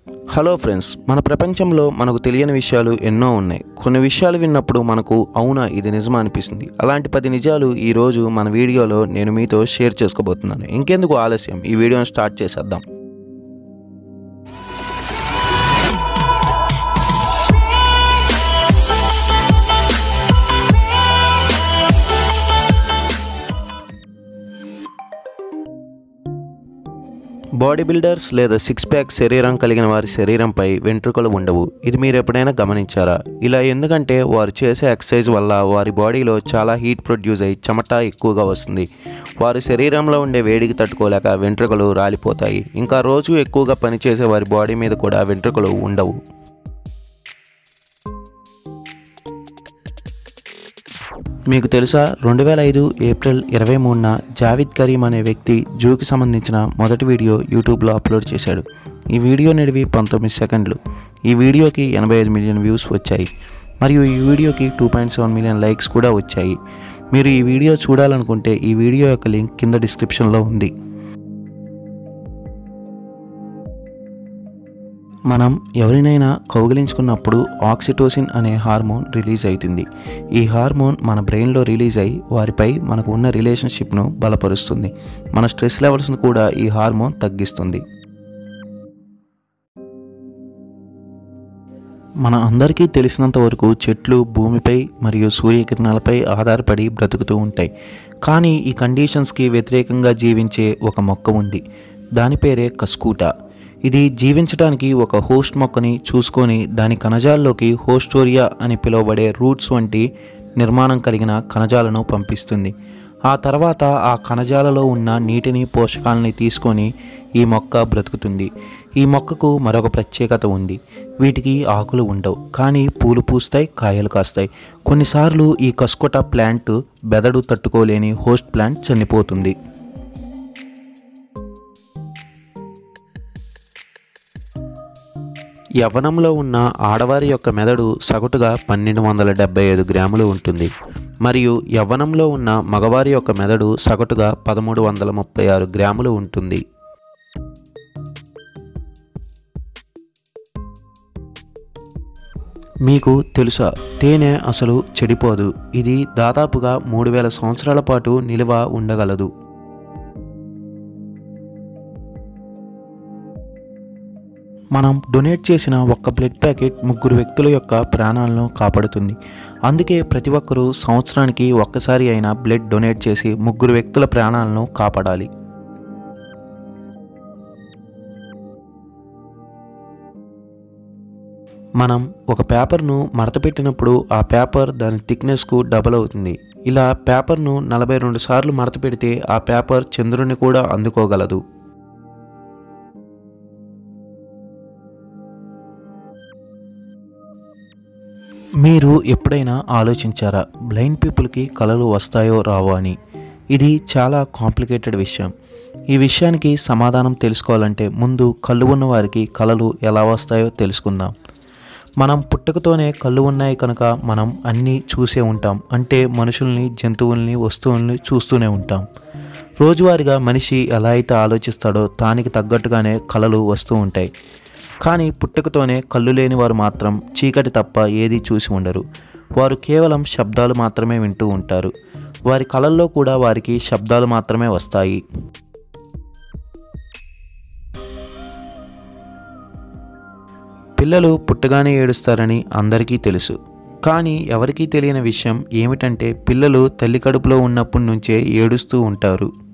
hello friends మన ప్రపంచంలో మనకు తెలియని విషయాలు ఎన్నో ఉన్నాయి కొన్ని విషయాలు విన్నప్పుడు మనకు అవునా ఇది నిజమా అనిపిస్తుంది అలాంటి పది నిజాలు ఈరోజు మన వీడియోలో నేను మీతో షేర్ చేసుకోబోతున్నాను ఇంకెందుకు ఆలస్యం ఈ వీడియోని స్టార్ట్ చేసేద్దాం బాడీ బిల్డర్స్ లేదా సిక్స్ ప్యాక్ శరీరం కలిగిన వారి శరీరంపై వెంట్రుకలు ఉండవు ఇది మీరు ఎప్పుడైనా గమనించారా ఇలా ఎందుకంటే వారు చేసే ఎక్సర్సైజ్ వల్ల వారి బాడీలో చాలా హీట్ ప్రొడ్యూస్ అయ్యి చెమట ఎక్కువగా వస్తుంది వారి శరీరంలో ఉండే వేడికి తట్టుకోలేక వెంట్రుకలు రాలిపోతాయి ఇంకా రోజు ఎక్కువగా పనిచేసే వారి బాడీ మీద కూడా వెంట్రుకలు ఉండవు మీకు తెలుసా రెండు వేల ఐదు ఏప్రిల్ ఇరవై మూడున జావిద్ కరీం అనే వ్యక్తి జూకి సంబంధించిన మొదటి వీడియో యూట్యూబ్లో అప్లోడ్ చేశాడు ఈ వీడియో నిడివి పంతొమ్మిది సెకండ్లు ఈ వీడియోకి ఎనభై ఐదు మిలియన్ వ్యూస్ వచ్చాయి మరియు ఈ వీడియోకి two point seven million likes కూడా వచ్చాయి మీరు ఈ వీడియో చూడాలనుకుంటే ఈ వీడియో యొక్క లింక్ కింద డిస్క్రిప్షన్లో ఉంది మనం ఎవరినైనా కౌగిలించుకున్నప్పుడు ఆక్సిటోసిన్ అనే హార్మోన్ రిలీజ్ అవుతుంది ఈ హార్మోన్ మన బ్రెయిన్లో రిలీజ్ అయ్యి వారిపై మనకు ఉన్న రిలేషన్షిప్ను బలపరుస్తుంది మన స్ట్రెస్ లెవెల్స్ను కూడా ఈ హార్మోన్ తగ్గిస్తుంది మన అందరికీ తెలిసినంత వరకు చెట్లు భూమిపై మరియు సూర్యకిరణాలపై ఆధారపడి బ్రతుకుతూ ఉంటాయి కానీ ఈ కండిషన్స్కి వ్యతిరేకంగా జీవించే ఒక మొక్క ఉంది దాని పేరే కస్కూటా ఇది జీవించడానికి ఒక హోస్ట్ మొక్కని చూసుకొని దాని కణజాల్లోకి హోస్టోరియా అని పిలువబడే రూట్స్ వంటి నిర్మాణం కలిగిన కణజాలను పంపిస్తుంది ఆ తర్వాత ఆ కణజాలలో ఉన్న నీటిని పోషకాలని తీసుకొని ఈ మొక్క బ్రతుకుతుంది ఈ మొక్కకు మరొక ప్రత్యేకత ఉంది వీటికి ఆకులు ఉండవు కానీ పూలు పూస్తాయి కాయలు కాస్తాయి కొన్నిసార్లు ఈ కస్కొట ప్లాంట్ బెదడు తట్టుకోలేని హోస్ట్ ప్లాంట్ చనిపోతుంది యవ్వనంలో ఉన్న ఆడవారి యొక్క మెదడు సగటుగా పన్నెండు వందల డెబ్బై ఐదు గ్రాములు ఉంటుంది మరియు యవ్వనంలో ఉన్న మగవారి యొక్క మెదడు సగటుగా పదమూడు వందల ముప్పై ఆరు గ్రాములు ఉంటుంది మీకు తెలుసా తేనె అసలు చెడిపోదు ఇది దాదాపుగా మూడు వేల సంవత్సరాల పాటు నిల్వ ఉండగలదు మనం డొనేట్ చేసిన ఒక్క బ్లడ్ ప్యాకెట్ ముగ్గురు వ్యక్తుల యొక్క ప్రాణాలను కాపాడుతుంది అందుకే ప్రతి ఒక్కరూ సంవత్సరానికి ఒక్కసారి అయినా బ్లడ్ డొనేట్ చేసి ముగ్గురు వ్యక్తుల ప్రాణాలను కాపాడాలి మనం ఒక పేపర్ను మడతపెట్టినప్పుడు ఆ పేపర్ దాని థిక్నెస్కు డబల్ అవుతుంది ఇలా పేపర్ను నలభై రెండు సార్లు మడత పెడితే ఆ పేపర్ చంద్రుని కూడా అందుకోగలదు మీరు ఎప్పుడైనా ఆలోచించారా బ్లైండ్ పీపుల్కి కళలు వస్తాయో రావో అని ఇది చాలా కాంప్లికేటెడ్ విషయం ఈ విషయానికి సమాధానం తెలుసుకోవాలంటే ముందు కళ్ళు ఉన్న వారికి కళలు ఎలా వస్తాయో తెలుసుకుందాం మనం పుట్టుకతోనే కళ్ళు ఉన్నాయి కనుక మనం అన్నీ చూసే ఉంటాం అంటే మనుషుల్ని జంతువుల్ని వస్తువుల్ని చూస్తూనే ఉంటాం రోజువారీగా మనిషి ఎలా అయితే ఆలోచిస్తాడో దానికి తగ్గట్టుగానే కళలు వస్తూ ఉంటాయి కానీ పుట్టుకతోనే కళ్ళు లేని వారు మాత్రం చీకటి తప్ప ఏదీ చూసి ఉండరు వారు కేవలం శబ్దాలు మాత్రమే వింటూ ఉంటారు వారి కళల్లో కూడా వారికి శబ్దాలు మాత్రమే వస్తాయి పిల్లలు పుట్టగానే ఏడుస్తారని అందరికీ తెలుసు కానీ ఎవరికీ తెలియని విషయం ఏమిటంటే పిల్లలు తల్లి కడుపులో ఉన్నప్పటి నుంచే ఏడుస్తూ ఉంటారు